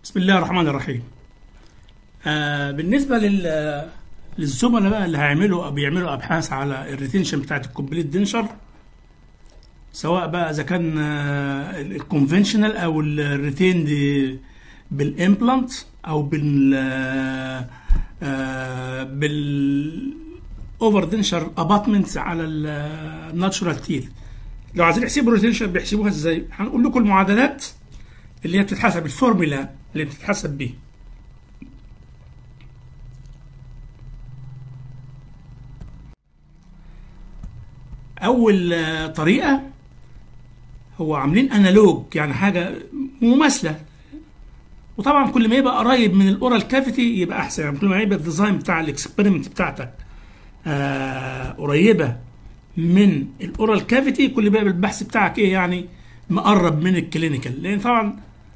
بسم الله الرحمن الرحيم آه بالنسبه لل للزملاء بقى اللي هيعملوا بيعملوا ابحاث على الريتنشن بتاعت الكومبليت دنشر سواء بقى اذا كان الكونفنشنال او الريتيند بالامبلانت او بال آه بال اوفر دنشر اباتمنتس على الناتشورال تيث لو عايزين يحسبوا الريتنشن بيحسبوها ازاي هنقول لكم المعادلات اللي هي بتتحسب الفورمولا اللي بتتحسب بيه اول طريقه هو عاملين انالوج يعني حاجه مماثله وطبعا كل ما يبقى قريب من الاورال كافيتي يبقى احسن يعني كل ما يبقى الديزاين بتاع الاكسبيرمنت بتاعتك آه قريبه من الاورال كافيتي كل ما يبقى البحث بتاعك ايه يعني مقرب من الكلينيكال لان طبعا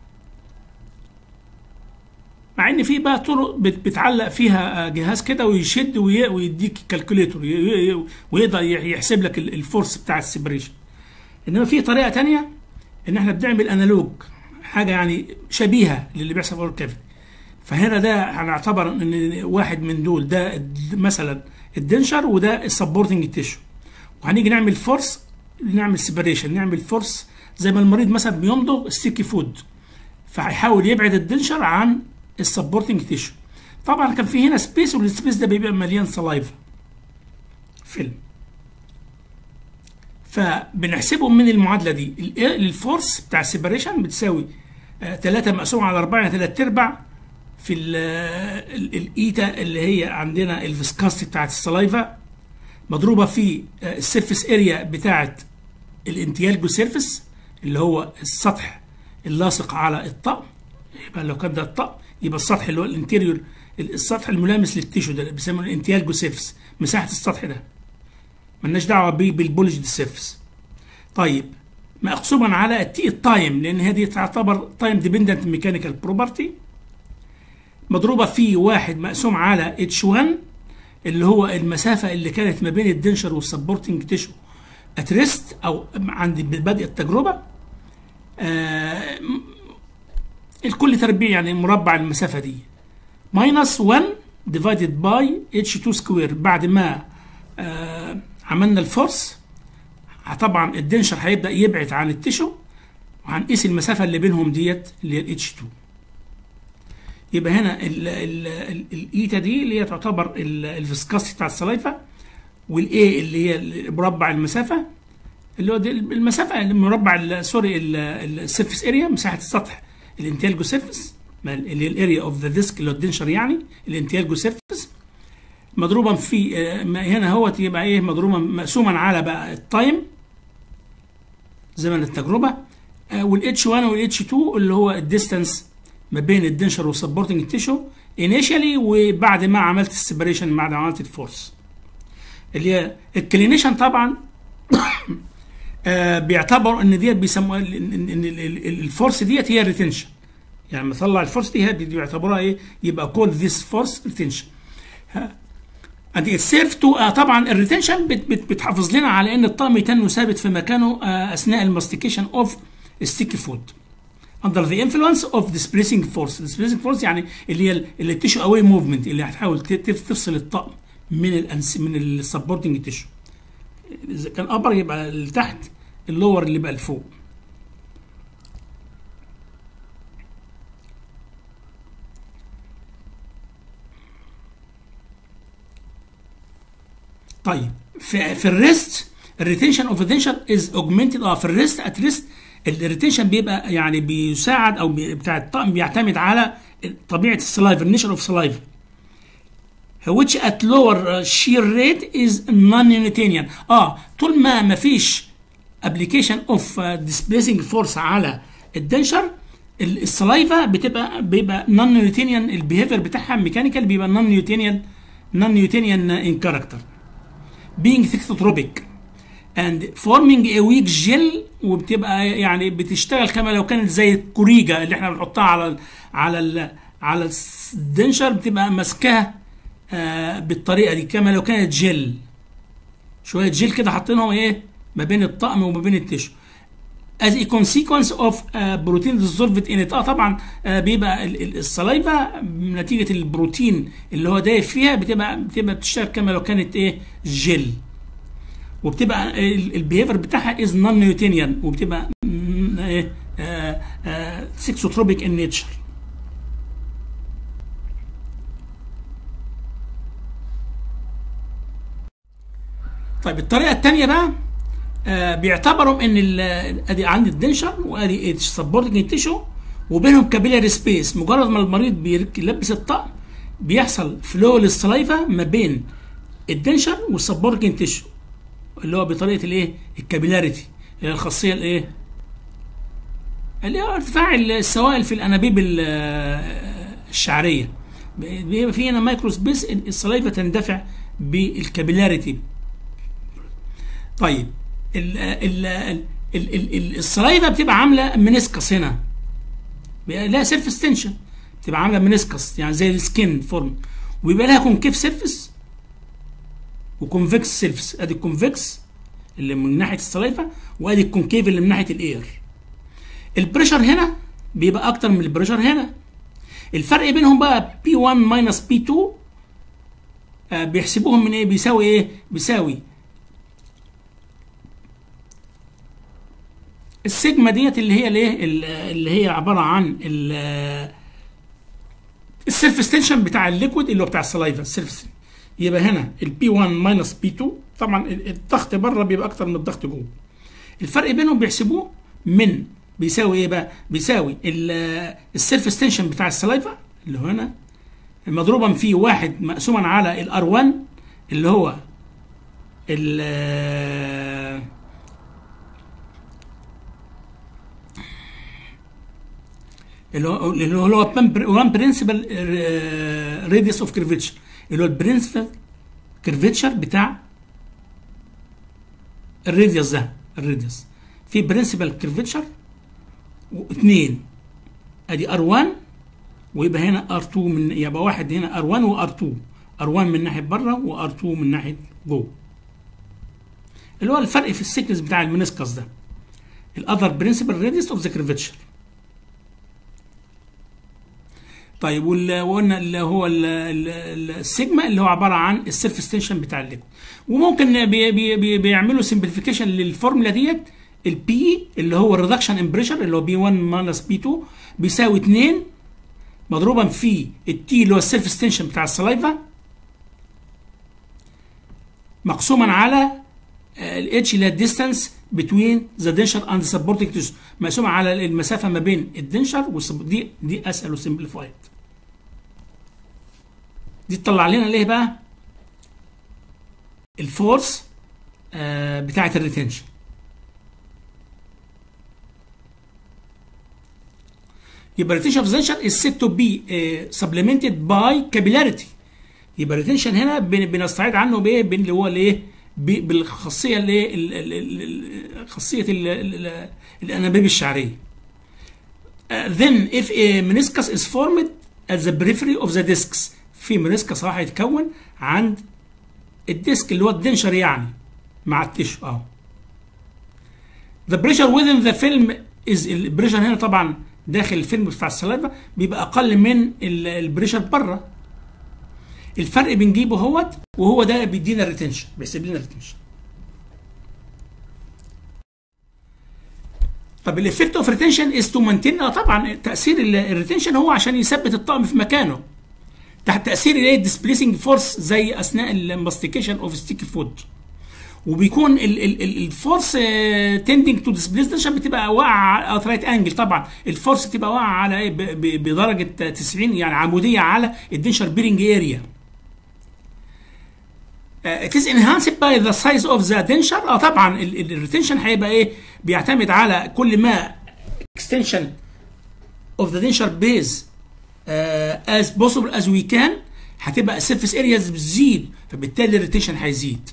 مع ان في بقى طرق بتعلق فيها جهاز كده ويشد ويديك كالكوليتور ويقدر يحسب لك الفورس بتاع السيبريشن انما في طريقه تانية ان احنا بنعمل انالوج حاجه يعني شبيهه للي بيحصل في الكافيتي فهنا ده هنعتبر ان واحد من دول ده مثلا الدنشر وده السبورتنج تيشو وهنيجي نعمل فورس نعمل سيبريشن نعمل فورس زي ما المريض مثلا بيمضغ ستيكي فود فهيحاول يبعد الدنشر عن السبورتنج تيشو طبعا كان في هنا سبيس والسبيس ده بيبقى مليان سلايفا فيلم فبنحسبه من المعادله دي الفورس بتاع السيبريشن بتساوي 3 مقسوم على 4 يعني 3 ارباع في الايتا اللي هي عندنا الفيسكاستي بتاعت السلايفا مضروبه في السيرفيس اريا بتاعت الانتيالجو سيرفيس اللي هو السطح اللاصق على الطقم يبقى لو كان ده الطقم يبقى السطح اللي هو الانتيريور السطح الملامس للتيشو ده بيسموه الانتيالجو سيرفيس مساحه السطح ده ملناش دعوه بيه بالبولجد سيرفيس طيب مقسوما على التي التايم لان هذه تعتبر تايم ديبندنت ميكانيكال بروبرتي مضروبه في واحد مقسوم على اتش 1 اللي هو المسافه اللي كانت ما بين الدنشر والسبورتنج تيشو اتريست او عند بدء التجربه آه الكل تربيع يعني مربع المسافه دي ماينس 1 ديفايدد باي اتش 2 سكوير بعد ما آه عملنا الفورس طبعا الدنشر هيبدا يبعد عن التيشو وهنقيس المسافه اللي بينهم ديت اللي هي الاتش 2 يبقى هنا الايتا دي اللي هي تعتبر الفيسكاستي بتاع السلايفا والاي اللي هي مربع المسافه اللي هو المسافه المربع سوري السيرفيس اريا مساحه السطح الانتيالجو سيرفيس اللي هي الاريا اوف ذا ديسك اللي هو الدنشر يعني الانتيالجو سيرفيس مضروبا في هنا هو يبقى ايه مضروبا مقسوما على بقى التايم زمن التجربه والاتش 1 والاتش 2 اللي هو الديستانس ما بين الدنشر والسبورتنج تيشو انيشالي وبعد ما عملت السيبريشن بعد ما عملت الفورس اللي هي الكلينيشن طبعا آه بيعتبروا ان ديت بيسموها ان الفورس ديت هي الريتنشن يعني لما طلع الفورس دي بيعتبروها ايه يبقى كول ذيس فورس ريتنشن and it serve to آه طبعا الريتنشن بت بت بتحافظ لنا على ان الطعم يتنه ثابت في مكانه آه اثناء الماستيكيشن اوف ستيكي فود under the influence of displacing force displacing force يعني اللي هي اللي التيشو اواي موفمنت اللي هتحاول تفصل الطقم من الأنس من السبورتنج تيشو اذا كان ابر يبقى اللي تحت اللور اللي بقى لفوق طيب في في الريست الريتنشن اوف الدنشر از اوجمنتد اه في الريست ات ريست الريتنشن بيبقى يعني بيساعد او بتاع الطقم بيعتمد على طبيعه السلايف النيشر اوف سلايف which at lower shear rate is non-Newtonian اه طول ما ما فيش application of displacing force على الدنشر السلايفا بتبقى بيبقى نون نيوتينيان البيهيفير بتاعها ميكانيكال بيبقى نون نيوتينيان نون نيوتينيان ان كاركتر being ثيكتوتروبيك and forming a weak gel وبتبقى يعني بتشتغل كما لو كانت زي الكوريجا اللي احنا بنحطها على ال على ال على الدنشر بتبقى ماسكاها آه بالطريقه دي كما لو كانت جل شويه جل كده حاطينهم ايه ما بين الطقم وما بين التشو as a consequence of uh, protein dissolved in it اه طبعا uh, بيبقى الصلايفه نتيجه البروتين اللي هو دايب فيها بتبقى بتبقى بتشتغل كما لو كانت ايه جل وبتبقى البيهيفير بتاعها از نون نيوتينيان وبتبقى ايه سكسوتروبيك ان نيتشر طيب الطريقه الثانيه بقى آه بيعتبروا ان ادي عندي الدنشر وادي اتش سبورتنج تيشو وبينهم كابيلاري سبيس مجرد ما المريض بيلبس الطقم بيحصل فلو للسلايفا ما بين الدنشر والسبورتنج تيشو اللي هو بطريقه الايه الكابيلاريتي اللي هي الخاصيه الايه اللي هو ارتفاع السوائل في الانابيب الشعريه بيبقى في هنا مايكرو سبيس السلايفا تندفع بالكابيلاريتي طيب ال ال ال ال السلايفا بتبقى عامله منسكس هنا لها سيرفس تنشن بتبقى عامله منسكس يعني زي السكين فورم ويبقى لها كونكيف سيرفس وكونفكس سيرفس ادي الكونفكس اللي من ناحيه السلايفا وادي الكونكيف اللي من ناحيه الاير البريشر هنا بيبقى اكتر من البريشر هنا الفرق بينهم بقى بي 1 ماينس بي 2 آه بيحسبوهم من ايه بيساوي ايه بيساوي السيجما ديت اللي هي الايه اللي هي عباره عن السيرفس تنشن بتاع الليكويد اللي هو بتاع السلايفا السيرفس يبقى هنا البي 1 ماينس بي 2 طبعا الضغط بره بيبقى اكتر من الضغط جوه الفرق بينهم بيحسبوه من بيساوي ايه بقى بيساوي السيرفس تنشن بتاع السلايفا اللي هو هنا مضروبا في واحد مقسوما على الار 1 اللي هو ال اللي هو اللي هو 1 برنسبل راديوس اوف كيرفيتشر اللي هو البرنسبل كيرفيتشر بتاع الراديوس ده الراديوس في برنسبل كيرفيتشر واثنين ادي ار 1 ويبقى هنا ار 2 من يبقى واحد هنا ار 1 وار 2 ار 1 من ناحيه بره وار 2 من ناحيه جوه اللي هو الفرق في السيكنس بتاع المنسكس ده الاذر برنسبل راديوس اوف ذا كيرفيتشر طيب وقلنا اللي هو السيجما اللي هو عباره عن السيرفس تنشن بتاع الليكويد وممكن بي بي بي بيعملوا سمبليفيكيشن للفورمولا ديت البي اللي هو الريدكشن ان بريشر اللي هو بي 1 ماينس بي 2 بيساوي 2 مضروبا في التي اللي هو السيرفس تنشن بتاع السلايفا مقسوما على الاتش اللي هي الديستانس بتوين ذا دنشر اند سبورتنج تيشو مقسومه على المسافه ما بين الدنشر دي دي اسهل وسمبليفايد دي تطلع لنا ليه بقى الفورس آه بتاعه الريتنشن يبقى الريتنشن اوف دنشر از سيت تو بي سبلمنتد باي كابيلاريتي يبقى الريتنشن هنا بنستعيد عنه بايه اللي هو الايه بالخاصيه اللي خاصيه الانابيب الشعريه. Uh, then if a meniscus is formed at the periphery of the discs في meniscus راح يتكون عند الديسك اللي هو الدنشر يعني مع التشو اه. The pressure within the film is البريشر هنا طبعا داخل الفيلم بتاع السلايفا بيبقى اقل من البريشر بره. الفرق بنجيبه اهوت وهو ده بيدينا الريتنشن بيحسب لنا الريتنشن طب الافكت اوف ريتنشن از تو مانتين اه طبعا تاثير الريتنشن هو عشان يثبت الطقم في مكانه تحت تاثير الايه ديسبليسنج فورس زي اثناء الماستيكيشن اوف ستيكي فود وبيكون الفورس تندنج تو ديسبليس عشان بتبقى واقعه ات رايت انجل طبعا الفورس بتبقى واقعه على ايه بدرجه 90 يعني عموديه على الدنشر بيرنج اريا it is enhanced by the size of the denture اه طبعا الريتنشن هيبقى ايه بيعتمد على كل ما extension of the denture base uh, as possible as we can هتبقى surface areas بتزيد فبالتالي الريتنشن هيزيد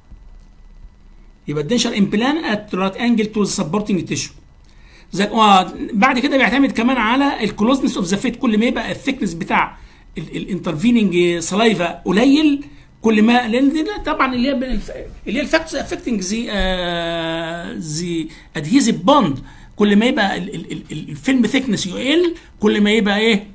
يبقى الدنشر امبلان ات رايت انجل تو سبورتنج تيشو بعد كده بيعتمد كمان على الكلوزنس اوف ذا فيت كل ما يبقى الثيكنس بتاع الانترفيننج سلايفا قليل كل ما لان دي طبعا اللي هي اللي هي الفاكتورز افكتنج زي زي ادهيزيف بوند كل ما يبقى الفيلم ثيكنس يقل كل ما يبقى ايه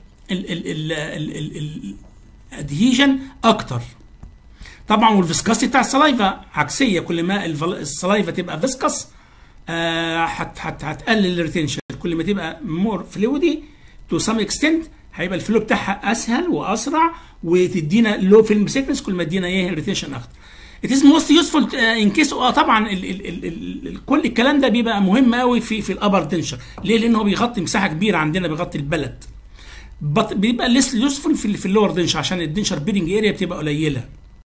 الادهيجن اكتر طبعا والفيسكاسيتي بتاع السلايفا عكسيه كل ما السلايفا تبقى فيسكس آه هت هت هتقلل الريتنشن كل ما تبقى مور فلويدي تو سم اكستنت هيبقى الفلو بتاعها اسهل واسرع وتدينا لو فيلم سيكنس كل ما تدينا ايه ريتنشن اكتر It is most useful ان كيس اه طبعا ال ال ال ال ال كل الكلام ده بيبقى مهم قوي في في الابر دنشر ليه؟ لان هو بيغطي مساحه كبيره عندنا بيغطي البلد بيبقى ليس يوسفول في في اللور دنشر عشان الدنشر بيرنج اريا بتبقى قليله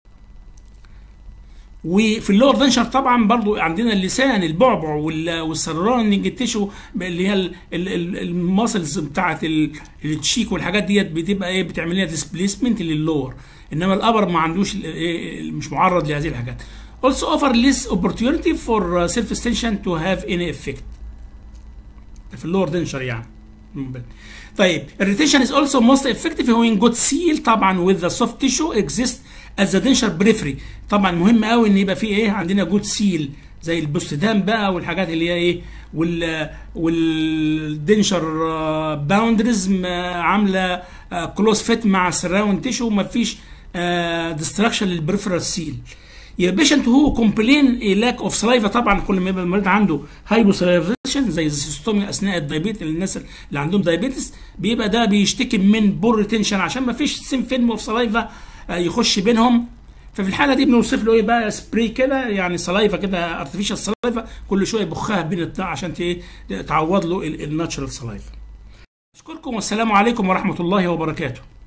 وفي اللور دنشر طبعا برضو عندنا اللسان البعبع والسرانج التشو اللي هي الماسلز بتاعت التشيك والحاجات ديت بتبقى ايه بتعمل لها ديسبليسمنت للور انما الابر ما عندوش مش معرض لهذه الحاجات also offer less opportunity for self extension to have any effect في اللور دنشر يعني طيب الريتيشن is also most effective when good seal طبعا with the soft tissue exists as the denture periphery طبعا مهم قوي ان يبقى في ايه عندنا جود سيل زي البوستدام بقى والحاجات اللي هي ايه وال والدنشر باوندريز عامله كلوز فيت مع السراوند تيشو وما فيش ديستراكشن للبريفرال سيل يا بيشنت هو كومبلين لاك اوف سلايفا طبعا كل ما يبقى المريض عنده هايبوسلايفيشن زي السيستومي اثناء الدايبيت للناس اللي عندهم دايبيتس بيبقى ده بيشتكي من بور ريتنشن عشان ما فيش سيم فيلم اوف سلايفا يخش بينهم ففي الحاله دي بنوصف له ايه بقى سبراي كده يعني سلايفا كده ارتفيشال سلايفا كل شويه بخها بين البتاع عشان تعوض له الناتشرال سلايفا اشكركم والسلام عليكم ورحمه الله وبركاته